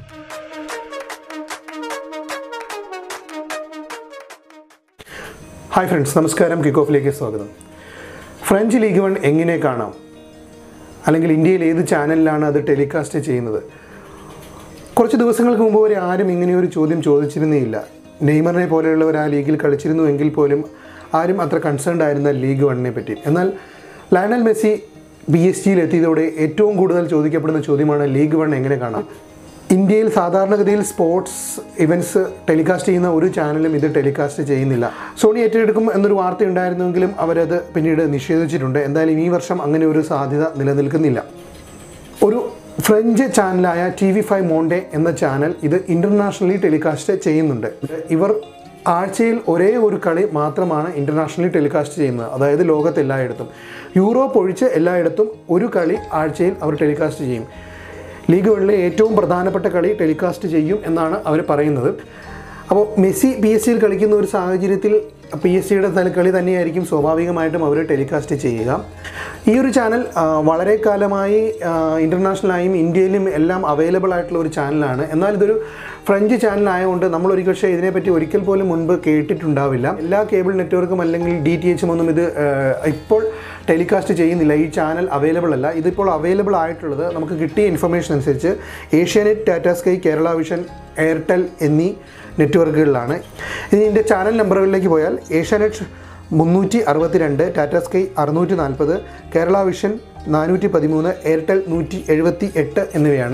hi friends നമസ്കാരം kick ഓഫിലേക്ക് സ്വാഗതം ഫ്രഞ്ച് ലീഗ് വൺ എങ്ങനെ കാണാം അല്ലെങ്കിൽ ഇന്ത്യയിൽ ഏത് ചാനലിലാണ് അത് ടെലികാസ്റ്റ് ചെയ്യുന്നത് കുറച്ച് ദിവസങ്ങൾക്ക് മുമ്പ് വരെ ആരും ഇങ്ങനെ ഒരു ചോദ്യം ചോദിച്ചിരുന്നേയില്ല നെയ്മറിനെ പോലെയുള്ളവർ ആ ലീഗിൽ കളിച്ചിരുന്നു എങ്കിൽ പോലും ആരും അത്ര കൺസേൺഡ് ആയിരുന്ന ലീഗ് വണ്ണിനെ പറ്റി എന്നാൽ ലയണൽ മെസ്സി ബി എസ് ജിയിൽ എത്തിയതോടെ ഏറ്റവും കൂടുതൽ ചോദിക്കപ്പെടുന്ന ചോദ്യമാണ് ലീഗ് വൺ എങ്ങനെ കാണാം ഇന്ത്യയിൽ സാധാരണഗതിയിൽ സ്പോർട്സ് ഇവൻറ്റ്സ് ടെലികാസ്റ്റ് ചെയ്യുന്ന ഒരു ചാനലും ഇത് ടെലികാസ്റ്റ് ചെയ്യുന്നില്ല സോണി ഏറ്റെടുക്കും എന്നൊരു വാർത്ത ഉണ്ടായിരുന്നെങ്കിലും അവരത് പിന്നീട് നിഷേധിച്ചിട്ടുണ്ട് എന്തായാലും ഈ വർഷം അങ്ങനെ ഒരു സാധ്യത നിലനിൽക്കുന്നില്ല ഒരു ഫ്രഞ്ച് ചാനലായ ടി വി ഫൈവ് മോണ്ടെ എന്ന ചാനൽ ഇത് ഇൻ്റർനാഷണലി ടെലികാസ്റ്റ് ചെയ്യുന്നുണ്ട് ഇവർ ആഴ്ചയിൽ ഒരേ ഒരു കളി മാത്രമാണ് ഇൻ്റർനാഷണലി ടെലികാസ്റ്റ് ചെയ്യുന്നത് അതായത് ലോകത്ത് എല്ലായിടത്തും യൂറോപ്പ് ഒഴിച്ച് എല്ലായിടത്തും ഒരു കളി ആഴ്ചയിൽ അവർ ടെലികാസ്റ്റ് ചെയ്യും ലീഗ് വണ്ണിലെ ഏറ്റവും പ്രധാനപ്പെട്ട കളി ടെലികാസ്റ്റ് ചെയ്യും എന്നാണ് അവർ പറയുന്നത് അപ്പോൾ മെസ്സി പി എസ് സിയിൽ കളിക്കുന്ന ഒരു സാഹചര്യത്തിൽ പി എസ് സിയുടെ കളി തന്നെയായിരിക്കും സ്വാഭാവികമായിട്ടും അവർ ടെലികാസ്റ്റ് ചെയ്യുക ഈ ഒരു ചാനൽ ആ, വളരെ കാലമായി ഇൻ്റർനാഷണലായും ഇന്ത്യയിലും എല്ലാം അവൈലബിൾ ആയിട്ടുള്ള ഒരു ചാനലാണ് എന്നാൽ ഇതൊരു ഫ്രഞ്ച് ചാനലായതുകൊണ്ട് നമ്മൾ ഒരു പക്ഷേ ഇതിനെപ്പറ്റി ഒരിക്കൽ പോലും മുൻപ് കേട്ടിട്ടുണ്ടാവില്ല എല്ലാ കേബിൾ നെറ്റ്വർക്കും അല്ലെങ്കിൽ ഡി ടി എച്ചും ഒന്നും ഇത് ആ, ഇപ്പോൾ ടെലികാസ്റ്റ് ചെയ്യുന്നില്ല ഈ ചാനൽ അവൈലബിൾ അല്ല ഇതിപ്പോൾ അവൈലബിൾ ആയിട്ടുള്ളത് നമുക്ക് കിട്ടിയ ഇൻഫർമേഷൻ അനുസരിച്ച് ഏഷ്യാനെറ്റ് ടാറ്റാ സ്കൈ കേരള വിഷൻ എയർടെൽ എന്നീ നെറ്റ്വർക്കുകളിലാണ് ഇനി ഇതിൻ്റെ ചാനൽ നമ്പറുകളിലേക്ക് പോയാൽ ഏഷ്യാനെറ്റ് മുന്നൂറ്റി അറുപത്തിരണ്ട് ടാറ്റാ സ്കൈ അറുന്നൂറ്റി നാൽപ്പത് കേരള വിഷൻ നാനൂറ്റി പതിമൂന്ന് എയർടെൽ നൂറ്റി എഴുപത്തി എട്ട് എന്നിവയാണ്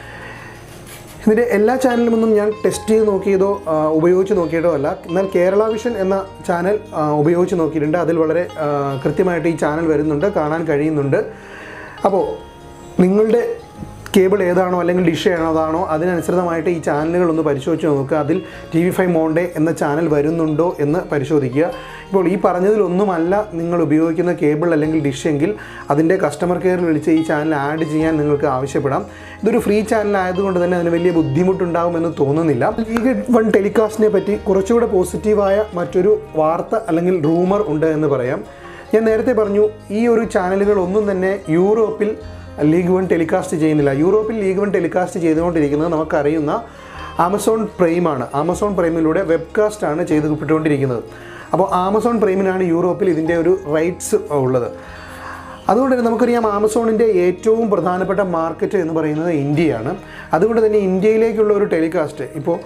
ഇതിൻ്റെ എല്ലാ ചാനലുമൊന്നും ഞാൻ ടെസ്റ്റ് ചെയ്ത് നോക്കിയതോ ആ, ഉപയോഗിച്ച് നോക്കിയതോ അല്ല എന്നാൽ കേരള വിഷൻ എന്ന ചാനൽ ആ, ഉപയോഗിച്ച് നോക്കിയിട്ടുണ്ട് അതിൽ വളരെ ആ, കൃത്യമായിട്ട് ഈ ചാനൽ വരുന്നുണ്ട് കാണാൻ കഴിയുന്നുണ്ട് അപ്പോൾ നിങ്ങളുടെ കേബിൾ ഏതാണോ അല്ലെങ്കിൽ ഡിഷ് ഏതാണോ അതിനനുസൃതമായിട്ട് ഈ ചാനലുകൾ ഒന്ന് പരിശോധിച്ച് നോക്കുക അതിൽ ടി വി ഫൈവ് മോണ്ടെ എന്ന ചാനൽ വരുന്നുണ്ടോ എന്ന് പരിശോധിക്കുക ഇപ്പോൾ ഈ പറഞ്ഞതിലൊന്നുമല്ല നിങ്ങൾ ഉപയോഗിക്കുന്ന കേബിൾ അല്ലെങ്കിൽ ഡിഷ് എങ്കിൽ അതിൻ്റെ കസ്റ്റമർ കെയറിൽ വിളിച്ച് ഈ ചാനൽ ആഡ് ചെയ്യാൻ നിങ്ങൾക്ക് ആവശ്യപ്പെടാം ഇതൊരു ഫ്രീ ചാനൽ ആയതുകൊണ്ട് തന്നെ അതിന് വലിയ ബുദ്ധിമുട്ടുണ്ടാകുമെന്ന് തോന്നുന്നില്ല ലീഗ് വൺ ടെലികാസ്റ്റിനെ പറ്റി കുറച്ചുകൂടെ പോസിറ്റീവായ മറ്റൊരു വാർത്ത അല്ലെങ്കിൽ റൂമർ ഉണ്ട് എന്ന് പറയാം ഞാൻ നേരത്തെ പറഞ്ഞു ഈ ഒരു ചാനലുകൾ ഒന്നും തന്നെ യൂറോപ്പിൽ ലീഗ് വൺ ടെലികാസ്റ്റ് ചെയ്യുന്നില്ല യൂറോപ്പിൽ ലീഗ് വൺ ടെലികാസ്റ്റ് ചെയ്തുകൊണ്ടിരിക്കുന്നത് നമുക്കറിയുന്ന ആമസോൺ പ്രൈമാണ് ആമസോൺ പ്രൈമിലൂടെ വെബ്കാസ്റ്റ് ആണ് ചെയ്തുകൊണ്ടിരിക്കുന്നത് അപ്പോൾ ആമസോൺ പ്രൈമിനാണ് യൂറോപ്പിൽ ഇതിൻ്റെ ഒരു റൈറ്റ്സ് ഉള്ളത് അതുകൊണ്ട് തന്നെ നമുക്കറിയാം ആമസോണിൻ്റെ ഏറ്റവും പ്രധാനപ്പെട്ട മാർക്കറ്റ് എന്ന് പറയുന്നത് ഇന്ത്യയാണ് അതുകൊണ്ട് തന്നെ ഇന്ത്യയിലേക്കുള്ള ഒരു ടെലികാസ്റ്റ് ഇപ്പോൾ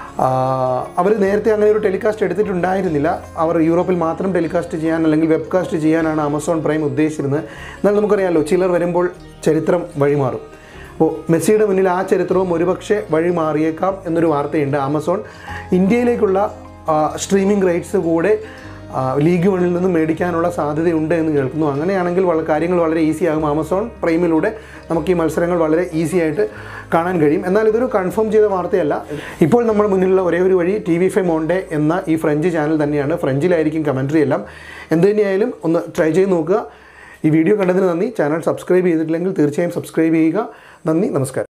അവർ നേരത്തെ അങ്ങനെ ഒരു ടെലികാസ്റ്റ് എടുത്തിട്ടുണ്ടായിരുന്നില്ല അവർ യൂറോപ്പിൽ മാത്രം ടെലികാസ്റ്റ് ചെയ്യാൻ അല്ലെങ്കിൽ വെബ്കാസ്റ്റ് ചെയ്യാനാണ് ആമസോൺ പ്രൈം ഉദ്ദേശിച്ചിരുന്നത് എന്നാൽ നമുക്കറിയാമല്ലോ ചിലർ വരുമ്പോൾ ചരിത്രം വഴിമാറും അപ്പോൾ മെസ്സിയുടെ മുന്നിൽ ആ ചരിത്രവും ഒരുപക്ഷെ വഴി മാറിയേക്കാം എന്നൊരു വാർത്തയുണ്ട് ആമസോൺ ഇന്ത്യയിലേക്കുള്ള സ്ട്രീമിംഗ് റൈറ്റ്സ് കൂടെ ആ, ലീഗ് വണ്ണിൽ നിന്ന് മേടിക്കാനുള്ള സാധ്യതയുണ്ട് എന്ന് കേൾക്കുന്നു അങ്ങനെയാണെങ്കിൽ വള കാര്യങ്ങൾ വളരെ ഈസി ആകും ആമസോൺ പ്രൈമിലൂടെ നമുക്ക് ഈ മത്സരങ്ങൾ വളരെ ഈസി ആയിട്ട് കാണാൻ കഴിയും എന്നാൽ ഇതൊരു കൺഫേം ചെയ്ത വാർത്തയല്ല ഇപ്പോൾ നമ്മുടെ മുന്നിലുള്ള ഒരേ ഒരു വഴി ടി വി ഫൈവ് മോണ്ടെ എന്ന ഈ ഫ്രഞ്ച് ചാനൽ തന്നെയാണ് ഫ്രഞ്ചിലായിരിക്കും കമൻട്രി എല്ലാം എന്ത് തന്നെയായാലും ഒന്ന് ട്രൈ ചെയ്ത് നോക്കുക ഈ വീഡിയോ കണ്ടതിന് നന്ദി ചാനൽ സബ്സ്ക്രൈബ് ചെയ്തിട്ടില്ലെങ്കിൽ തീർച്ചയായും സബ്സ്ക്രൈബ് ചെയ്യുക നന്ദി നമസ്കാരം